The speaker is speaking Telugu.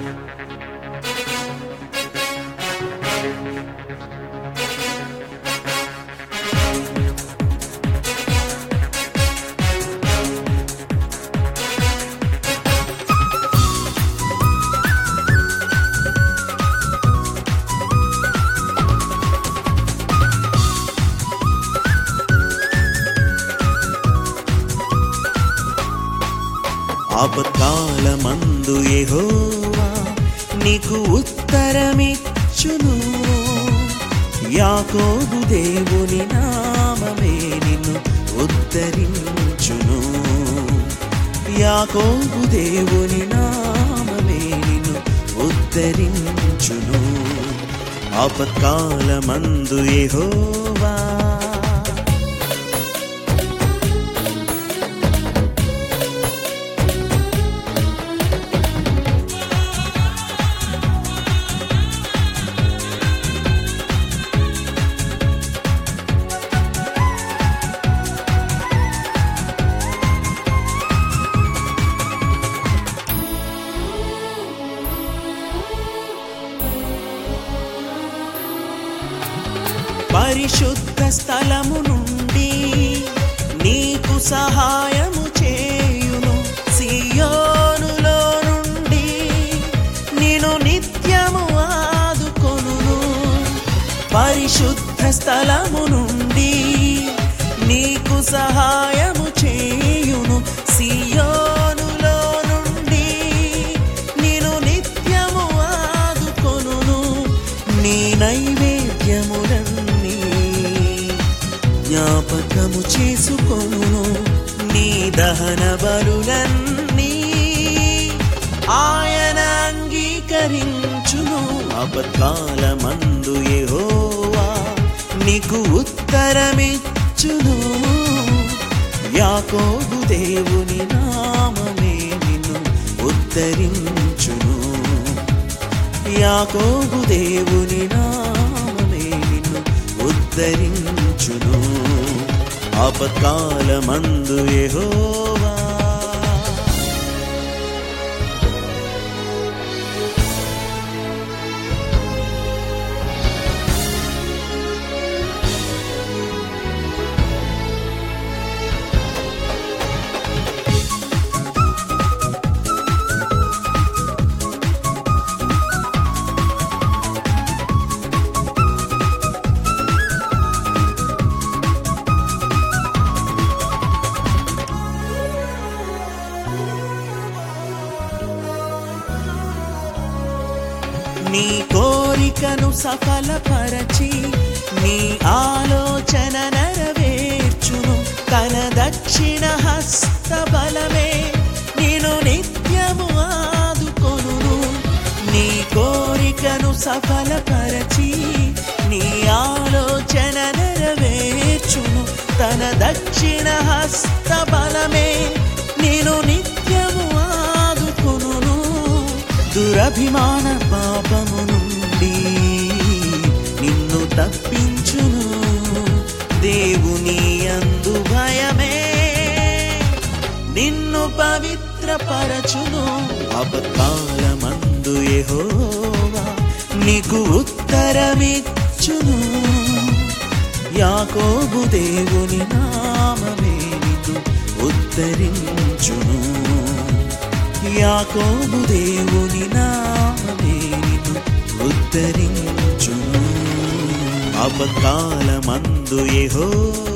ఆపత్కాలమందు యెహోవా నీకు ఉత్తరమిచ్చును యాకోబు దేవుని నామమే నిన్ను ఉద్ధరించును యాకోబు దేవుని నామమే నిన్ను ఉద్ధరించును ఆపత్కాలమందు యెహోవా పరిశుద్ధ స్థలము నుండి నీకు సహాయము చేయును సియోనులో నుండి నేను నిత్యము ఆదుకొనును పరిశుద్ధ స్థలము నుండి నీకు సహాయము చేయును సియోనులో నుండి నేను నిత్యము ఆదుకొనును నీ నైవేద్యములన్నీ జ్ఞాపకము చేసుకొను నీ దహన బలులన్నీ ఆయన అంగీకరించును అపకాలమందు యెహోవా నీకు ఉత్తరమిచ్చును యాకోబు దేవుని నామమే నిన్ను ఉద్ధరించును యాకోబు దేవుని నామమే నిన్ను ఉద్ధరించును ఆపత్కాలమందు యెహోవా నీ కోరికను సఫలపరచి నీ ఆలోచన నెరవేర్చును తన దక్షిణ హస్త బలమే నేను నిత్యము ఆదుకొనును నీ కోరికను సఫలపరచి నీ ఆలోచన నెరవేర్చును తన దక్షిణ హస్త బలమే నేను నిత్యము ఆదుకొనును దురభిమాన పాపము నుండి నిన్ను తప్పించును దేవుని అందు భయమే నిన్ను పవిత్రపరచును అపకాలమందు యెహోవా నీకు ఉత్తరమిచ్చును యాకోబు దేవుని నామమే నిన్ను ఉద్ధరించును యాకోబు దేవుని నామమే నిన్ను ఉద్ధరించును అపకాలమందు యెహోవా